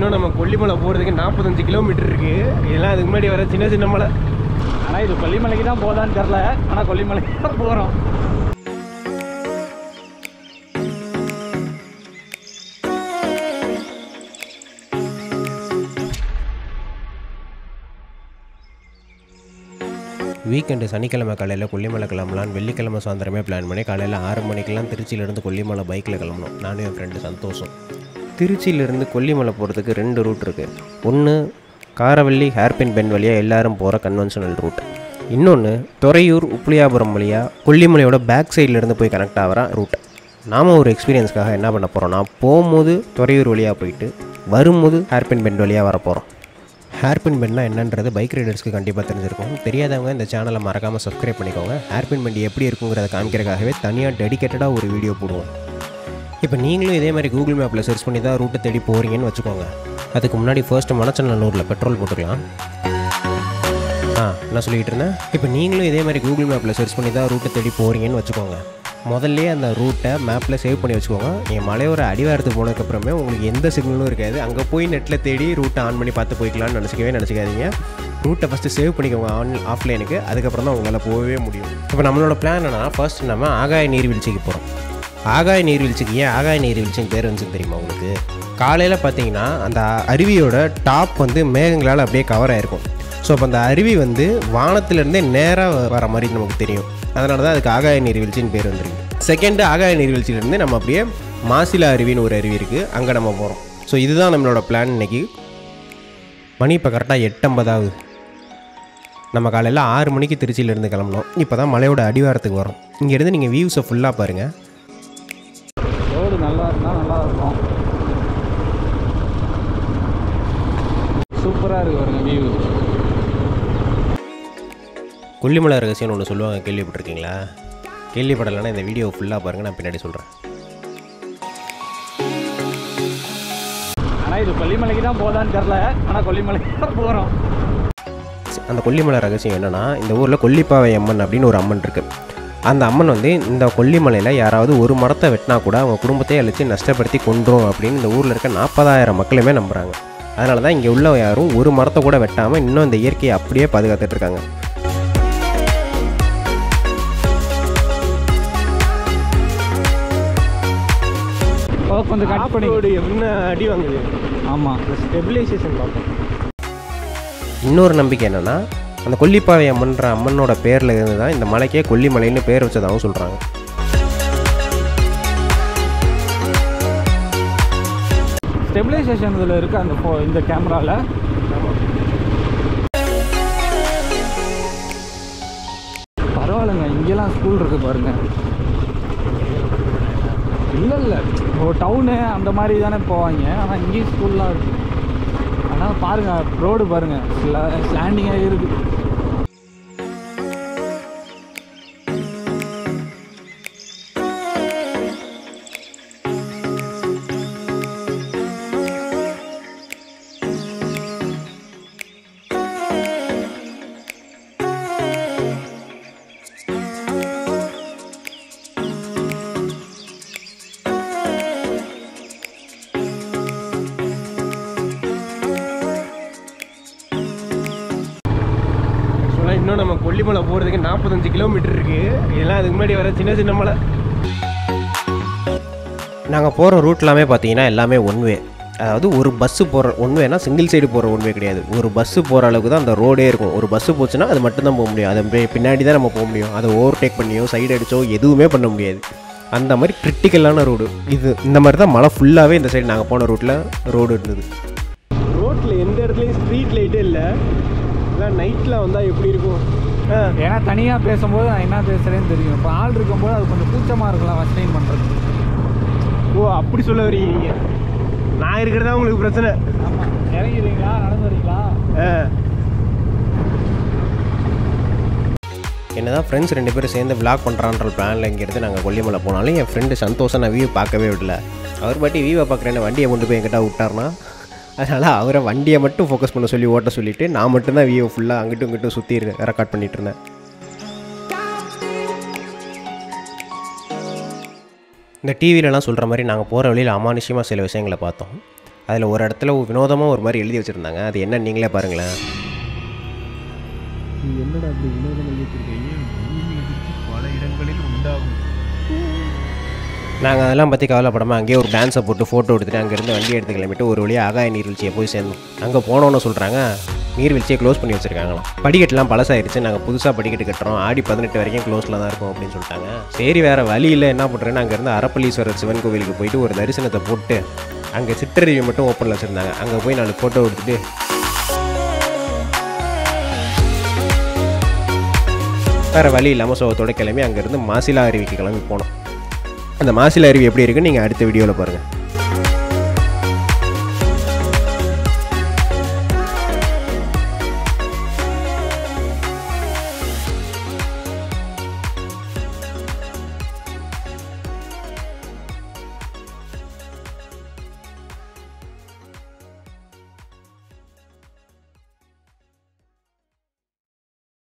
இன்னும் நம்ம கொல்லிமலை போகிறதுக்கு நாற்பத்தஞ்சு கிலோமீட்டர் இருக்குது இதெல்லாம் அதுக்கு முன்னாடி வர சின்ன சின்ன மலை ஆனால் இது கொல்லிமலைக்கு தான் போதான்னு தெரில ஆனால் கொல்லிமலைக்கு தான் போகிறோம் வீக்கெண்டு சனிக்கிழமை காலையில் கொல்லிமலை கிளம்பலான்னு வெள்ளிக்கிழமை சாயந்தரமே பிளான் பண்ணி காலையில் ஆறு மணிக்கெல்லாம் திருச்சியிலேருந்து கொல்லிமலை பைக்கில் கிளம்பணும் நானும் என் ஃப்ரெண்டு சந்தோஷம் திருச்சியிலேருந்து கொல்லிமலை போகிறதுக்கு ரெண்டு ரூட் இருக்குது ஒன்று காரவள்ளி ஹேர்பின் பென் வழியாக எல்லாரும் போகிற கன்வென்ஷனல் ரூட் இன்னொன்று துறையூர் உப்புளியாபுரம் வழியாக கொல்லிமலையோட பேக் சைட்லேருந்து போய் கனெக்ட் ஆகிற ரூட் நாம் ஒரு எக்ஸ்பீரியன்ஸ்க்காக என்ன பண்ண போகிறோம்னா போகும்போது துறையூர் வழியாக போயிட்டு வரும்போது ஹேர்பின் பென் வழியாக வர போகிறோம் ஹேர்பின் பெண்ட்னா என்னன்றது பைக் ரைடர்ஸ்க்கு கண்டிப்பாக தெரிஞ்சிருக்கும் தெரியாதவங்க இந்த சேனலை மறக்காமல் சப்ஸ்கிரைப் பண்ணிக்கோங்க ஹேர்பின் பெண்ட் எப்படி இருக்குங்கிறத காமிக்கிறதுக்காகவே தனியாக டெடிக்கேட்டடாக ஒரு வீடியோ போடுவோம் இப்போ நீங்களும் இதே மாதிரி கூகுள் மேப்பில் சர்ச் பண்ணி தான் ரூட்டை தேடி போகிறீங்கன்னு வச்சுக்கோங்க அதுக்கு முன்னாடி ஃபர்ஸ்ட் மணச்சநல்லூரில் பெட்ரோல் போட்டுக்கலாம் ஆ நான் சொல்லிக்கிட்டு இருந்தேன் இப்போ நீங்களும் இதே மாதிரி கூகுள் மேப்பில் சர்ச் பண்ணி தான் ரூட்டை தேடி போகிறீங்கன்னு வச்சுக்கோங்க முதல்ல அந்த ரூட்டை மேப்பில் சேவ் பண்ணி வச்சுக்கோங்க நீங்கள் மலையோர அடிவாரத்துக்கு போனதுக்கப்புறமே உங்களுக்கு எந்த சிக்னலும் இருக்காது அங்கே போய் நெட்டில் தேடி ரூட்டை ஆன் பண்ணி பார்த்து போய்க்கலாம்னு நினச்சிக்கவே நினச்சிக்காதீங்க ரூட்டை ஃபஸ்ட்டு சேவ் பண்ணிக்கோங்க ஆன் ஆஃப்லைனுக்கு அதுக்கப்புறம் தான் உங்களால் போகவே முடியும் இப்போ நம்மளோட பிளான் என்னன்னா ஃபர்ஸ்ட் நம்ம ஆகாய நீர்வீழ்ச்சிக்கு போகிறோம் ஆகாய நீர்வீழ்ச்சிக்கு ஏன் ஆகாய நீர்வீழ்ச்சின்னு பேர் வந்துச்சு தெரியுமா உங்களுக்கு காலையில் பார்த்தீங்கன்னா அந்த அருவியோட டாப் வந்து மேகங்களால் அப்படியே கவர் ஆகிருக்கும் ஸோ அப்போ அந்த அருவி வந்து வானத்திலேருந்தே நேராக வர மாதிரி நமக்கு தெரியும் அதனால தான் அதுக்கு ஆகாய நீர்வீழ்ச்சின்னு பேர் வந்துருக்கு செகண்டு ஆகாய நீர்வீழ்ச்சியிலேருந்து நம்ம அப்படியே மாசிலா அருவின்னு ஒரு அருவி இருக்குது அங்கே நம்ம போகிறோம் ஸோ இதுதான் நம்மளோட பிளான் இன்னைக்கு மணி இப்போ கரெக்டாக எட்டம்பதாவது நம்ம காலையில் ஆறு மணிக்கு திருச்சியிலேருந்து கிளம்பணும் இப்போ தான் மலையோட அடிவாரத்துக்கு வரோம் இங்கேருந்து நீங்கள் வியூஸை ஃபுல்லாக பாருங்கள் ரோடு நல்லா இருந்தால் நல்லா இருக்கும் சூப்பராக இருக்கு பாருங்க வியூ கொல்லிமலை ரகசியம்னு ஒன்று சொல்லுவாங்க கேள்விப்பட்டிருக்கீங்களா கேள்விப்படலைன்னா இந்த வீடியோ ஃபுல்லாக பாருங்கள் நான் பின்னாடி சொல்கிறேன் ஆனால் இது கொல்லிமலைக்கு தான் போதான்னு தெரில ஆனால் கொல்லிமலைக்கு தான் போகிறோம் அந்த கொல்லிமலை ரகசியம் என்னென்னா இந்த ஊரில் கொல்லிப்பாவை அம்மன் அப்படின்னு ஒரு அம்மன் இருக்குது அந்த அம்மன் வந்து இந்த கொல்லிமலையில் யாராவது ஒரு மரத்தை வெட்டினா கூட அவங்க குடும்பத்தையே அழித்து நஷ்டப்படுத்தி கொன்றும் அப்படின்னு இந்த ஊரில் இருக்க நாற்பதாயிரம் மக்களுமே நம்புகிறாங்க அதனால தான் இங்கே உள்ள யாரும் ஒரு மரத்தை கூட வெட்டாமல் இன்னும் இந்த இயற்கையை அப்படியே பாதுகாத்துட்டு இருக்காங்க ஓ கொஞ்சம் கட் பண்ணி என்ன அடி வாங்குது ஆமாம் ஸ்டெபிலைசேஷன் பார்ப்போம் இன்னொரு நம்பிக்கை என்னென்னா அந்த கொல்லிப்பாவை அம்மன்ற அம்மனோட பேரில் இருந்து தான் இந்த மலைக்கே கொல்லிமலைன்னு பேர் வச்சதாகவும் சொல்கிறாங்க ஸ்டெபிலைசேஷன் இதில் இருக்கு அந்த ஃபோ இந்த கேமராவில் பரவாயில்லைங்க இங்கெல்லாம் ஸ்கூல் இருக்கு பாருங்க இல்லை இல்லை இப்போ டவுனு அந்த மாதிரி தானே போவாங்க ஆனால் இங்கேயும் ஸ்கூல்லாம் இருக்கு ஆனால் பாருங்க ரோடு பாருங்க ஸ்லாண்டிங்காக இருக்கு ஆக்சுவலாக இன்னும் நம்ம கொல்லிமலை போகிறதுக்கு நாற்பத்தஞ்சு கிலோமீட்டர் இருக்குது இதெல்லாம் அதுக்கு முன்னாடி வர சின்ன சின்ன மலை நாங்கள் போகிற ரூட் எல்லாமே பார்த்தீங்கன்னா எல்லாமே ஒன் வே அதாவது ஒரு பஸ்ஸு போகிற ஒன் வேனா சிங்கிள் சைடு போகிற ஒன் வே கிடையாது ஒரு பஸ்ஸு போகிற அளவுக்கு தான் அந்த ரோடே இருக்கும் ஒரு பஸ்ஸு போச்சுன்னா அது மட்டும்தான் போக முடியும் அது பி- பின்னாடி தான் நம்ம போக முடியும் அதை ஓவர்டேக் பண்ணியோ சைடு அடிச்சோ எதுவுமே பண்ண முடியாது அந்த மாதிரி கிரிட்டிக்கலான ரோடு இது இந்த மாதிரி தான் மலை ஃபுல்லாகவே இந்த சைடு நாங்கள் போன ரூட்டில் ரோடு இருந்தது ரோட்டில் எந்த இடத்துலையும் ஸ்ட்ரீட் லைட்டே இல்லை எல்லாம் நைட்டில் வந்தால் எப்படி இருக்கும் ஏன்னா தனியாக பேசும்போது நான் என்ன பேசுகிறேன்னு தெரியும் இப்போ ஆள் இருக்கும்போது அது கொஞ்சம் கூச்சமாக இருக்கலாம் ஃபஸ்ட் டைம் பண்ணுறது ஓ அப்படி சொல்ல வரீங்க நீங்கள் நான் இருக்கிறதா உங்களுக்கு பிரச்சனை ஆமாம் இறங்கிடுறீங்களா நடந்து வரீங்களா என்னதான் ஃப்ரெண்ட்ஸ் ரெண்டு பேரும் சேர்ந்து விளாக் பண்ணுறான்ற பிளானில் இங்கேருந்து நாங்கள் கொல்லிமலை போனாலும் என் ஃப்ரெண்டு சந்தோஷம் நான் வியூ பார்க்கவே விடல அவர் பாட்டி வியூவை பார்க்குறேன்னு வண்டியை கொண்டு போய் எங்கிட்ட விட்டார்னா அதனால் அவரை வண்டியை மட்டும் ஃபோக்கஸ் பண்ண சொல்லி ஓட்ட சொல்லிவிட்டு நான் மட்டும்தான் வியூவை ஃபுல்லாக அங்கிட்டும் இங்கிட்டும் சுற்றி ரெக்கார்ட் பண்ணிட்டு இருந்தேன் இந்த டிவிலலாம் சொல்கிற மாதிரி நாங்கள் போகிற வழியில் அமானுஷ்யமாக சில விஷயங்களை பார்த்தோம் அதில் ஒரு இடத்துல வினோதமாக ஒரு மாதிரி எழுதி வச்சுருந்தாங்க அது என்ன நீங்களே பாருங்களேன் என்னடா அப்படி வினோதம் எழுதிருக்கீங்க பூமி அதிர்ச்சி பல இடங்களில் உண்டாகும் நாங்கள் அதெல்லாம் பற்றி கவலைப்படாமல் அங்கேயே ஒரு டான்ஸை போட்டு ஃபோட்டோ எடுத்துகிட்டு அங்கேருந்து வண்டி எடுத்து கிளம்பிட்டு ஒரு வழியாக ஆகாய நீர்வீழ்ச்சியை போய் சேர்ந்தோம் அங்கே போனோன்னு சொல்கிறாங்க நீர்வீழ்ச்சியை க்ளோஸ் பண்ணி வச்சுருக்காங்களாம் படிக்கட்டுலாம் பழசாயிருச்சு நாங்கள் புதுசாக படிக்கட்டு கட்டுறோம் ஆடி பதினெட்டு வரைக்கும் க்ளோஸில் தான் இருக்கும் அப்படின்னு சொல்லிட்டாங்க சரி வேறு வழி இல்லை என்ன பண்ணுறேன்னு அங்கேருந்து அரப்பள்ளீஸ்வரர் சிவன் கோவிலுக்கு போயிட்டு ஒரு தரிசனத்தை போட்டு அங்கே சிற்றறிவி மட்டும் ஓப்பனில் வச்சுருந்தாங்க அங்கே போய் நாலு ஃபோட்டோ எடுத்துட்டு வேறு வழி இல்லாமல் சோகத்தோட கிளம்பி அங்கேருந்து மாசிலா அருவிக்கு கிளம்பி போனோம் அந்த மாசிலா அருவி எப்படி இருக்குன்னு நீங்கள் அடுத்த வீடியோவில் பாருங்கள்